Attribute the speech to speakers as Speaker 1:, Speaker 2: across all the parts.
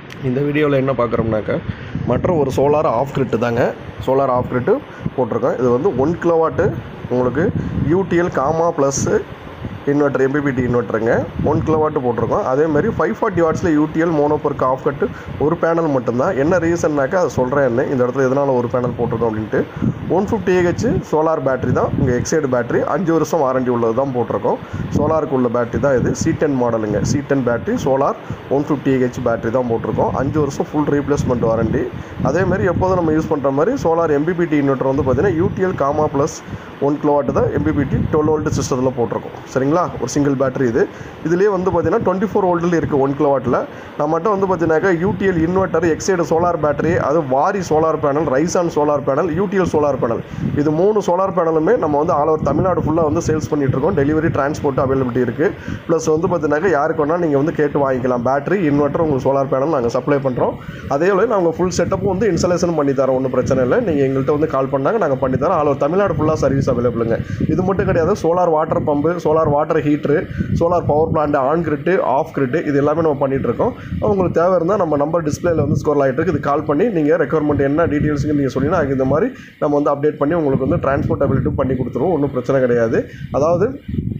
Speaker 1: இந்த வீடியோவில் என்ன பார்க்குறோம்னாக்கா மற்ற ஒரு சோலார் ஆஃப் கிரிட்டு தாங்க சோலார் ஆஃப் கிரிட்டு போட்டிருக்கோம் இது வந்து ஒன் கிலோவாட்டு உங்களுக்கு UTL gamma plus inverter MPPT இன்வெர்ட்டருங்க ஒன் கிலோவாட்டு போட்டிருக்கோம் அதே மாதிரி ஃபைவ் ஃபார்ட்டி வாட்ஸில் யூடிஎல் மோனோபர்க்கு ஆஃப் கட்டு ஒரு பேனல் மட்டும்தான் என்ன ரீசன்னாக்கா அதை சொல்கிறேன் என்ன இந்த இடத்துல எதனால் ஒரு பேனல் போட்டிருக்கோம் அப்படின்ட்டு one fifty AH solar battery தான் இங்கே எக்ஸைடு பேட்டரி அஞ்சு வருஷம் வாரண்டி உள்ளது தான் போட்டிருக்கோம் சோலாருக்கு உள்ள பேட்டரி தான் இது சி டென் மாடலுங்க C ten battery solar one fifty AH battery தான் போட்டிருக்கோம் அஞ்சு வருஷம் ஃபுல் ரீப்ளேஸ்மெண்ட் வாரண்டி அதே மாதிரி எப்போதும் நம்ம யூஸ் பண்ணுற மாதிரி சோலார் எம்பிபிடி இன்வெர்ட்டர் வந்து பார்த்தீங்கன்னா UTL gamma plus one kilowatt தான் எம்பிபிடி டுவெல் வோல்ட் சிஸ்டத்தில் போட்டிருக்கோம் சரிங்களா ஒரு சிங்கிள் பேட்டரி இது இதுலேயே வந்து பார்த்தீங்கன்னா டுவெண்ட்டி ஃபோர் வோல்ட்டில் இருக்குது ஒன் கிலோவாட்டில் நம்மகிட்ட வந்து பார்த்தீங்கன்னாக்கா UTL inverter Exide solar battery அது Waaree solar panel Rayzon solar panel UTL solar panel இது மூணு சோலார் பேனலுமே நம்ம வந்து ஆல் ஓவர் தமிழ்நாடு ஃபுல்லாக வந்து சேல்ஸ் பண்ணிட்டு இருக்கோம் டெலிவரி டிரான்ஸ்போர்ட் அவைலபிலிட்டி இருக்குது ப்ளஸ் வந்து பார்த்தீங்கன்னாக்கா யாருக்கு வேணால் நீங்கள் வந்து கேட்டு வாங்கிக்கலாம் பேட்டரி இன்வெர்ட்டர் உங்களுக்கு சோலார் பேனல் நாங்கள் சப்ளை பண்ணுறோம் அதே போல் நாங்கள் ஃபுல் செட்டப்பும் வந்து இன்ஸ்டாலேஷன் பண்ணி தரோம் ஒன்றும் பிரச்சனை இல்லை நீங்கள் எங்கள்கிட்ட வந்து கால் பண்ணாங்க நாங்கள் பண்ணி தரோம் ஆல் ஓவர் தமிழ்நாடு ஃபுல்லாக சர்வீஸ் அவைலபிளுங்க இது மட்டும் கிடையாது solar water pump solar water heater solar power plant on grid off grid இது எல்லாமே நம்ம பண்ணிட்டு இருக்கோம் உங்களுக்கு தேவை இருந்தால் நம்ம நம்பர் டிஸ்பிளேல வந்து ஸ்கோர் ஆகிட்டு இருக்கு இது கால் பண்ணி நீங்கள் ரெக்குவயர்மெண்ட் என்ன டீட்டெயில்ஸுங்க நீங்கள் சொன்னீங்கன்னா அதுக்கு இந்த மாதிரி நம்ம வந்து அப்டேட் பண்ணி உங்களுக்கு வந்து டிரான்ஸ்போர்ட்டபிலிட்டி பண்ணி கொடுத்துருவோம் ஒன்றும் பிரச்சனை கிடையாது அதாவது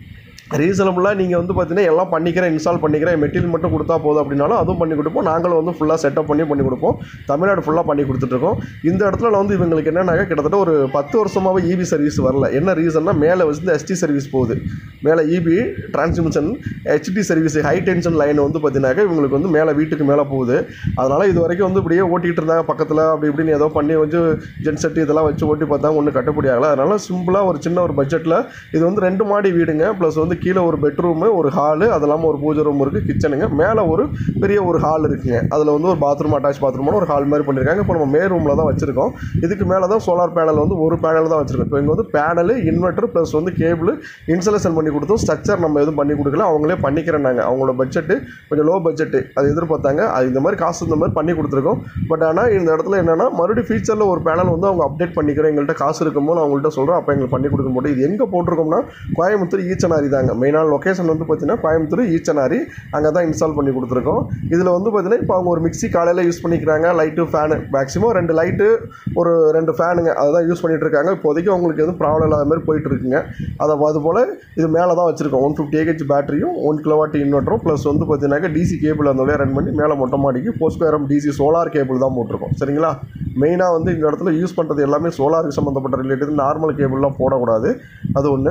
Speaker 1: ரீசனபுளாக நீங்கள் வந்து பார்த்தீங்கன்னா எல்லாம் பண்ணிக்கிறேன் இன்ஸ்டால் பண்ணிக்கிறேன் மெட்டீரியல் மட்டும் கொடுத்தா போதும் அப்படின்னாலும் அதுவும் பண்ணி கொடுப்போம் நாங்களும் வந்து ஃபுல்லாக செட்டப் பண்ணி பண்ணி கொடுப்போம் தமிழ்நாடு ஃபுல்லாக பண்ணி கொடுத்துட்ருக்கோம் இந்த இடத்துல வந்து இவங்களுக்கு என்னன்னாக்கா கிட்டத்தட்ட ஒரு பத்து வருஷமாகவே இபி சர்வீஸ் வரல என்ன ரீசன்னா மேலே வந்து எஸ்டி சர்வீஸ் போகுது மேலே EB transmission HT service high tension line வந்து பார்த்தீங்கன்னாக்கா இவங்களுக்கு வந்து மேலே வீட்டுக்கு மேலே போகுது அதனால் இது வரைக்கும் வந்து இப்படியே ஓட்டிகிட்டு இருந்தாங்க பக்கத்தில் அப்படி இப்படின்னு ஏதோ பண்ணி வச்சு ஜென்செட் இதெல்லாம் வச்சு ஓட்டி பார்த்தாங்க ஒன்றும் கட்டுப்படி ஆகலை அதனால் சிம்பிளாக ஒரு சின்ன ஒரு பட்ஜெட்டில் இது வந்து ரெண்டு மாடி வீடுங்க ப்ளஸ் வந்து கீழே ஒரு பெட்ரூமு ஒரு ஹாலு அது இல்லாமல் ஒரு பூஜை ரூம் இருக்குது கிச்சனுங்க மேலே ஒரு பெரிய ஒரு ஹால் இருக்குங்க அதில் வந்து ஒரு பாத்ரூம் அட்டாச் பாத்ரூமோட ஒரு ஹால் மாதிரி பண்ணியிருக்காங்க இப்போ நம்ம மே ரூமில் தான் வச்சிருக்கோம் இதுக்கு மேலே தான் சோலார் பேனல் வந்து ஒரு பேனல் தான் வச்சிருக்கோம் இப்போ இங்கே வந்து பேனல் இன்வெர்ட்டர் ப்ளஸ் வந்து கேபிள் இன்ஸ்டலேஷன் பண்ணி கொடுத்தோம் ஸ்ட்ரக்சர் நம்ம எதுவும் பண்ணி கொடுக்கல அவங்களே பண்ணிக்கிறேன்னாங்க அவங்களோட பட்ஜெட்டு கொஞ்சம் லோ பட்ஜெட்டு அது எதிர்பார்த்தாங்க அது இந்த மாதிரி காசு இந்த மாதிரி பண்ணி கொடுத்துருக்கோம் பட் ஆனால் இந்த இடத்துல என்னென்னா மறுபடியும் ஃபியூச்சரில் ஒரு பேனல் வந்து அவங்க அப்டேட் பண்ணிக்கிறோம் எங்கள்கிட்ட காசு இருக்கும்போது நான் அவங்கள்ட்ட சொல்கிறேன் அப்போ எங்களுக்கு பண்ணி கொடுக்க முடியும் இது எங்கே போட்டிருக்கோம்னா கோயம்புத்தூர் ஈச்சனாரி தாங்க மெயினான லொக்கேஷன் வந்து பார்த்தீங்கன்னா கோயம்புத்தூர் ஈச்சனாரி அங்கே தான் இன்ஸ்டால் பண்ணி கொடுத்துருக்கோம் இதில் வந்து பார்த்தீங்கன்னா இப்போ அவங்க ஒரு மிக்ஸி காலையில் யூஸ் பண்ணிக்கிறாங்க லைட்டு ஃபேனு மேக்ஸிமம் ரெண்டு லைட்டு ஒரு ரெண்டு ஃபேனுங்க அதை தான் யூஸ் பண்ணிட்டு இருக்காங்க இப்போதைக்கு அவங்களுக்கு எதுவும் ப்ராப்ளம் இல்லாத மாதிரி போயிட்டு இருக்குங்க அதை அதுபோல் இது மேலே தான் வச்சிருக்கோம் ஒன் ஃபிஃப்டி ஏஹெச் பேட்டரியும் ஒன் கிலோவாட் இன்வெர்ட்டரும் ப்ளஸ் வந்து பார்த்தீங்கன்னாக்கா டிசி கேபிள் அந்த வழியாக ரன் பண்ணி மேலே மொட்டை மாடிக்கு போஸ்ட்கோரம் டிசி சோலார் கேபிள் தான் போட்டிருக்கோம் சரிங்களா மெயினாக வந்து இந்த இடத்துல யூஸ் பண்ணுறது எல்லாமே சோலாருக்கு சம்மந்தப்பட்ட ரிலேட்டட் நார்மல் கேபிள்லாம் போடக்கூடாது அது ஒன்று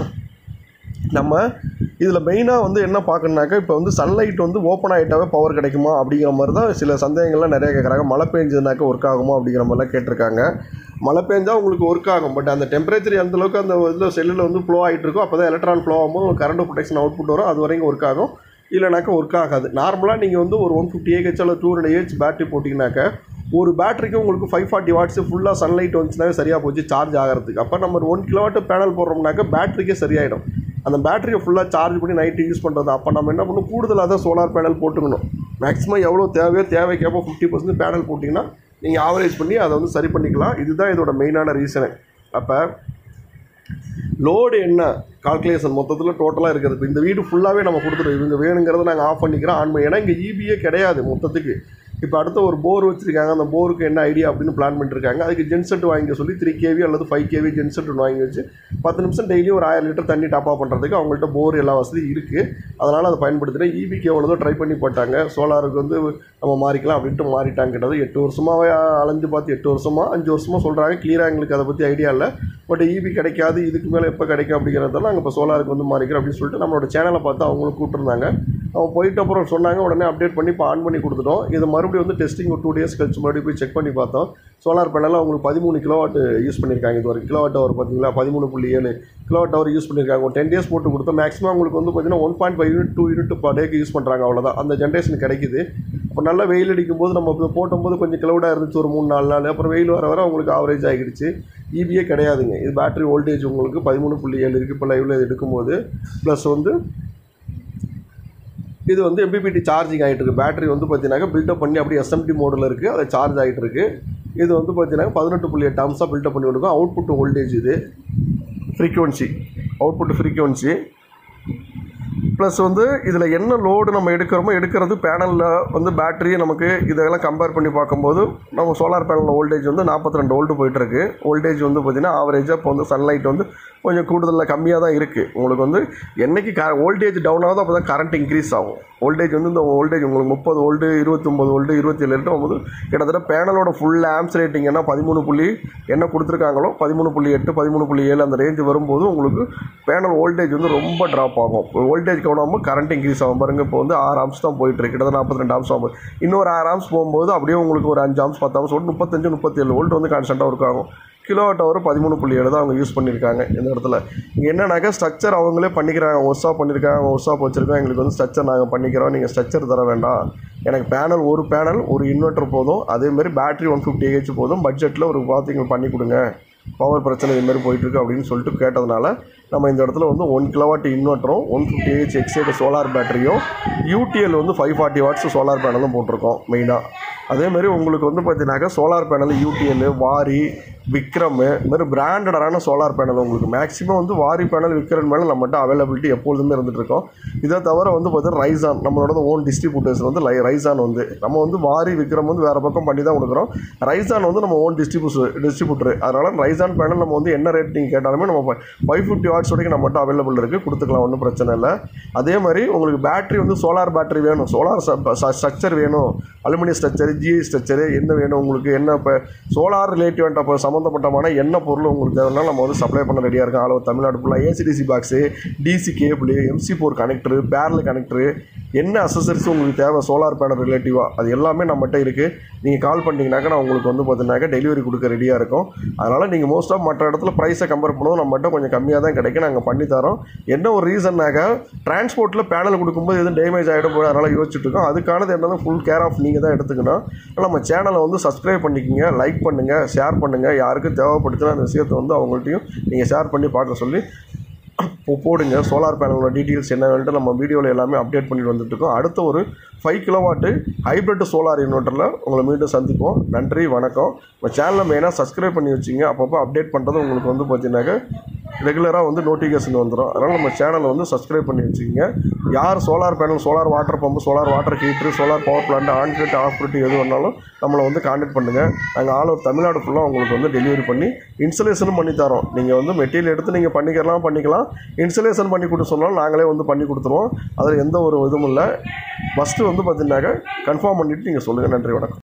Speaker 1: நம்ம இதில் மெயினாக வந்து என்ன பார்க்கணுனாக்கா இப்போ வந்து சன்லைட் வந்து ஓப்பன் ஆகிட்டாவே பவர் கிடைக்குமா அப்படிங்கிற மாதிரி தான் சில சந்தேகங்கள்லாம் நிறைய கேட்குறாங்க மழை பெஞ்சதுனாக்கா ஒர்க் ஆகுமா அப்படிங்கிற மாதிரிலாம் கேட்டிருக்காங்க மழை பெஞ்சா உங்களுக்கு ஒர்க் ஆகும் பட் அந்த டெம்பரேச்சர் எந்த அளவுக்கு அந்த இதில் செல்லில் வந்து ஃப்ளோ ஆகிட்டு இருக்கோ அப்போ தான் எலக்ட்ரான் ஃப்ளோ ஆகும்போது கரண்ட் ப்ரொடெக்ஷன் அவுட்புட் வரும் அது வரைக்கும் ஒர்க் ஆகும் இல்லைனாக்கா ஒர்க் ஆகாது நார்மலாக நீங்கள் வந்து ஒரு ஒன் ஃபிஃப்டி ஏஹெச் அல்லது டூ ஹண்ட்ரட் ஏஹெச் பேட்டரி போட்டிங்கனாக்கா ஒரு பேட்டரிக்கு உங்களுக்கு ஃபைவ் ஃபார்ட்டி வாட்ஸ் ஃபுல்லாக சன்லைட் வந்துச்சுனாவே சரியாக போச்சு சார்ஜ் ஆகிறதுக்கு அப்போ நம்ம ஒன் கிலோவாட் பேனல் போடுறோம்னாக்கா பேட்டரிக்கே சரியாயிடும் அந்த பேட்டரியை ஃபுல்லாக சார்ஜ் பண்ணி நைட்டு யூஸ் பண்ணுறது அப்போ நம்ம என்ன பண்ணணும் கூடுதலாக தான் சோலார் பேனல் போட்டுக்கணும் மேக்ஸிமம் எவ்வளோ தேவையோ தேவைக்கேப்போ ஃபிஃப்டி பர்சன்ட் பேனல் போட்டிங்கன்னா நீங்கள் ஆவரேஜ் பண்ணி அதை வந்து சரி பண்ணிக்கலாம் இதுதான் இதோட மெயினான ரீசனு அப்போ லோடு என்ன கால்குலேஷன் மொத்தத்தில் டோட்டலாக இருக்கிறது இப்போ இந்த வீடு ஃபுல்லாகவே நம்ம கொடுத்துருவோம் இவங்க வேணுங்கிறத நாங்கள் ஆஃப் பண்ணிக்கிறோம் ஆன் பண்ணி ஏன்னா இங்கே இபியே கிடையாது மொத்தத்துக்கு இப்போ அடுத்த ஒரு போர் வச்சுருக்காங்க அந்த போருக்கு என்ன ஐடியா அப்படின்னு பிளான் பண்ணிருக்காங்க அதுக்கு ஜென்செட் வாங்க சொல்லி த்ரீ கேவி அல்லது ஃபைவ் கேவி ஜென்செட் ஒன்று வாங்கி வச்சு பத்து நிமிஷம் டெய்லியும் ஒரு ஆயிரம் லிட்டர் தண்ணி டாப் ஆஃப் பண்ணுறதுக்கு அவங்கள்ட்ட போர் எல்லா வசதியும் இருக்குது அதனால் அதை பயன்படுத்துகிறேன் இபிக்கு எவ்வளோதோ ட்ரை பண்ணி போட்டாங்க சோலாருக்கு வந்து நம்ம மாறிக்கலாம் அப்படின்ட்டு மாறிட்டாங்க கிட்டது எட்டு வருஷமாகவே அலைஞ்சு பார்த்து எட்டு வருஷமாக அஞ்சு வருஷமாக சொல்கிறாங்க கிளியராக எங்களுக்கு அதை பற்றி ஐடியா இல்லை பட் இபி கிடைக்காது இதுக்கு மேலே எப்போ கிடைக்கும் அப்படிங்கிறதெல்லாம் நாங்கள் இப்போ சோலாருக்கு வந்து மாறிக்கிறோம் அப்படின்னு சொல்லிட்டு நம்மளோட சேனலை பார்த்து அவங்களும் கூப்பிட்டுருந்தாங்க அவங்க போயிட்டு அப்புறம் சொன்னாங்க உடனே அப்டேட் பண்ணி இப்போ ஆன் பண்ணி கொடுத்துட்டோம் இது மறுபடியும் வந்து டெஸ்டிங் ஒரு டூ டேஸ் கழிச்சு மறுபடியும் போய் செக் பண்ணி பார்த்தோம் சோலார் பேனலில் அவங்களுக்கு பதிமூணு கிலோவாட் யூஸ் பண்ணியிருக்காங்க இது ஒரு கிலோவாட் ஹவர் பார்த்தீங்களா பதிமூணு புள்ளி ஏழு கிலோவாட் ஹவர் யூஸ் பண்ணியிருக்காங்க ஒரு டென் டேஸ் போட்டு கொடுத்தோம் மேக்ஸிமம் உங்களுக்கு வந்து பார்த்தீங்கன்னா one point five unit two unit per டேக்கு யூஸ் பண்ணுறாங்க அவ்வளோதான் அந்த ஜென்ரேஷன் கிடைக்குது அப்போ நல்லா வெயில் அடிக்கும் போது நம்ம இப்போ போட்டும்போது கொஞ்சம் கிளவுடாக இருந்துச்சு ஒரு மூணு நாலு நாள் அப்புறம் வெயில் வர வர உங்களுக்கு ஆவரேஜ் ஆகிடுச்சு இபியே கிடையாதுங்க இது பேட்டரி வோல்டேஜ் உங்களுக்கு பதிமூணு புள்ளி ஏழு இருக்குது இப்போ லைவில் இது எடுக்கும்போது ப்ளஸ் வந்து இது வந்து எம்பிபிடி சார்ஜிங் ஆகிட்டு இருக்கு பேட்டரி வந்து பார்த்தீங்கன்னா பில்டப் பண்ணி அப்படியே எஸ்எம்டி மோடில் இருக்குது அது சார்ஜ் ஆகிட்டு இருக்கு இது வந்து பார்த்தீங்கன்னா பதினெட்டு புள்ளி எட்டு அம்சம் பில்டப் பண்ணி கொடுக்கும் அவுட்புட் வோல்டேஜ் இது ஃப்ரீக்குவன்சி அவுட்புட் ஃப்ரீக்குவன்சி ப்ளஸ் வந்து இதில் என்ன லோடு நம்ம எடுக்கிறோமோ எடுக்கிறது பேனலில் வந்து பேட்டரி நமக்கு இதெல்லாம் கம்பேர் பண்ணி பார்க்கும்போது நம்ம சோலார் பேனலில் வோல்டேஜ் வந்து நாற்பத்தி ரெண்டு வோல்ட்டு போயிட்டுருக்கு வோல்டேஜ் வந்து பார்த்திங்கன்னா ஆவரேஜாக இப்போ வந்து சன்லைட் வந்து கொஞ்சம் கூடுதலில் கம்மியாக தான் இருக்குது உங்களுக்கு வந்து என்னைக்கு க வோல்டேஜ் டவுன் ஆகுதோ அப்போ தான் கரண்ட் இன்க்ரீஸ் ஆகும் வோல்டேஜ் வந்து இந்த வோல்டேஜ் உங்களுக்கு முப்பது வோல்ட்டு இருபத்தொம்பது வோல்ட்டு இருபத்தி ஏழு லிட்டர் போது கிட்டத்தட்ட பேனலோட ஃபுல் ஆம்ஸ் ரேட்டிங் என்ன பதிமூணு புள்ளி என்ன கொடுத்துருக்காங்களோ பதிமூணு புள்ளி எட்டு பதிமூணு புள்ளி ஏழு அந்த ரேஞ்ச் வரும்போது உங்களுக்கு பேனல் வோல்டேஜ் வந்து ரொம்ப ட்ராப் ஆகும் வோல்டேஜ் கவனாமல் கரண்ட் இன்க்ரீஸ் ஆகும் பாருங்க இப்போ வந்து ஆறு ஆம்ஸ் தான் போயிட்டு இருக்கு கிட்டத்தட்ட நாற்பத்தி ரெண்டு ஆம்ஸ் ஆகும் இன்னொரு ஆறு ஆம்ஸ் போகும்போது அப்படியே உங்களுக்கு ஒரு அஞ்சு ஆம்ஸ் பத்து ஆம்ஸ் ஒரு முப்பத்தஞ்சு முப்பத்தேழு வோல்ட் வந்து கான்ஸ்டண்ட்டாக ஒர்க் ஆகும் கிலோவாட் ஹவர் பதிமூணு புள்ளி ஏழு தான் அவங்க யூஸ் பண்ணியிருக்காங்க இந்த இடத்துல இங்கே என்னன்னாக்கா ஸ்ட்ரக்சர் அவங்களே பண்ணிக்கிறாங்க ஒர்க்ஷாப் பண்ணியிருக்காங்க ஒர்க்ஷாப் வச்சுருக்கோம் எங்களுக்கு வந்து ஸ்ட்ரக்சர் நாங்கள் பண்ணிக்கிறோம் நீங்கள் ஸ்ட்ரக்சர் தர வேண்டாம் எனக்கு பேனல் ஒரு பேனல் ஒரு இன்வெர்ட்டர் போதும் அதேமாதிரி பேட்டரி ஒன் ஃபிஃப்டி ஏஹெச் போதும் பட்ஜெட்டில் ஒரு பார்த்திங்க பண்ணி கொடுங்க பவர் பிரச்சனை இது மாதிரி போயிட்டுருக்கு அப்படின்னு சொல்லிட்டு கேட்டதுனால நம்ம இந்த இடத்துல வந்து ஒன் கிலோவாட் இன்வெர்ட்டரும் one fifty AH Exide solar பேட்டரியும் யூடிஎல் வந்து ஃபைவ் ஃபார்ட்டி வாட்ஸ் சோலார் பேனலும் போட்டிருக்கோம் மெயினாக அதேமாதிரி உங்களுக்கு வந்து பார்த்தீங்கன்னாக்கா சோலார் பேனல் யூடிஎல் வாரி விக்ரம் இது மாதிரி பிராண்டடான சோலார் பேனல் உங்களுக்கு மேக்ஸிமம் வந்து வாரி பேனல் விக்ரம் மேலே நம்மகிட்ட அவைலபிலிட்டி எப்பொழுதுமே இருந்துட்டு இருக்கோம் இதை தவிர வந்து பார்த்தீங்கன்னா ரைசான் நம்மளோட ஓன் டிஸ்ட்ரிபியூட்டர்ஸ் வந்து லை ரைசான் வந்து நம்ம வந்து வாரி விக்ரம் வந்து வேறு பக்கம் பண்ணி தான் கொடுக்குறோம் ரைசான் வந்து நம்ம ஓன் டிஸ்ட்ரிபியூட்டர் டிஸ்ட்ரிபியூட்டர் அதனால் ரைசான் பேனல் நம்ம வந்து என்ன ரேட் நீங்கள் கேட்டாலுமே நம்ம ஃபைவ் ஃபிஃப்டி வாட்ஸ் வரைக்கும் நம்மகிட்ட அவைலபிள் இருக்குது கொடுத்துக்கலாம் ஒன்றும் பிரச்சனை இல்லை அதே மாதிரி உங்களுக்கு பேட்டரி வந்து சோலார் பேட்டரி வேணும் சோலார் ஸ்ட்ரக்சர் வேணும் அலுமினியம் ஸ்ட்ரக்சர் ஜிஐ ஸ்ட்ரக்சர் என்ன வேணும் உங்களுக்கு என்ன இப்போ சோலார் ரிலேட்டிவ் இப்போ சம்மந்தப்பட்டமான என்ன பொருள் உங்களுக்கு தேவைனாலும் நம்ம வந்து சப்ளை பண்ண ரெடியாக இருக்கோம் ஆல் ஓவர் தமிழ்நாடு ஃபுல்லாக AC DC box DC cable MC four connector barrel connector என்ன அசசரிஸ் உங்களுக்கு தேவை சோலார் பேனல் ரிலேட்டிவாக அது எல்லாமே நம்மகிட்ட இருக்குது நீங்கள் கால் பண்ணிங்கனாக்கா நான் உங்களுக்கு வந்து பார்த்தீங்கன்னாக்கா டெலிவரி கொடுக்க ரெடியாக இருக்கும் அதனால் நீங்கள் மோஸ்ட் ஆஃப் மற்ற இடத்துல ப்ரைஸை கம்பேர் பண்ணுவோம் நம்மகிட்ட கொஞ்சம் கம்மியாக தான் கிடைக்கும் நாங்கள் பண்ணி தரோம் என்ன ஒரு ரீசன்னாக்கா டிரான்ஸ்போர்ட்டில் பேனல் கொடுக்கும்போது எதுவும் டேமேஜ் ஆகிடும் போது அதனால் யோசிச்சுட்டு இருக்கோம் அதுக்கானது என்னது ஃபுல் கேர் ஆஃப் நீங்கள் தான் எடுத்துக்கணும் அதனால் நம்ம சேனலை வந்து சப்ஸ்கிரைப் பண்ணிக்கோங்க லைக் பண்ணுங்கள் ஷேர் பண்ணுங்கள் யாருக்கும் தேவைப்படுத்துனா அந்த விஷயத்தை வந்து அவங்கள்ட்டையும் நீங்கள் ஷேர் பண்ணி பார்க்க சொல்லி இப்போ போடுங்க சோலார் பேனலோட டீட்டெயில்ஸ் என்ன வேணுட்டு நம்ம வீடியோவில் எல்லாமே அப்டேட் பண்ணிட்டு வந்துட்டுருக்கோம் அடுத்த ஒரு ஃபைவ் கிலோவாட்டு ஹைப்ரிட் சோலார் இன்வெர்ட்டரில் உங்களை மீண்டும் சந்திப்போம் நன்றி வணக்கம் நம்ம சேனலை மெயினாக சப்ஸ்கிரைப் பண்ணி வச்சிங்க அப்பப்போ அப்டேட் பண்ணுறது உங்களுக்கு வந்து பார்த்தீங்கன்னாக்க ரெகுலராக வந்து நோட்டிஃபிகேஷன் வந்துடும் அதனால் நம்ம சேனலை வந்து சப்ஸ்கிரைப் பண்ணி வச்சுக்கோங்க யார் solar panel solar water pump solar water heater solar power plant on grid off grid எது வேணாலும் நம்மளை வந்து காண்டாக்ட் பண்ணுங்கள் நாங்கள் ஆல் ஓவர் தமிழ்நாடு ஃபுல்லாக உங்களுக்கு வந்து டெலிவரி பண்ணி இன்ஸ்டலேஷனும் பண்ணி தரோம் நீங்கள் வந்து மெட்டீரியல் எடுத்து நீங்கள் பண்ணிக்கலாம் பண்ணிக்கலாம் இன்ஸ்டலேஷன் பண்ணி கொடுக்க சொன்னாலும் நாங்களே வந்து பண்ணி கொடுத்துருவோம் அதில் எந்த ஒரு இதுவும் இல்லை ஃபஸ்ட்டு வந்து பார்த்தீங்கன்னாக்க கன்ஃபார்ம் பண்ணிவிட்டு நீங்கள் சொல்லுங்கள் நன்றி வணக்கம்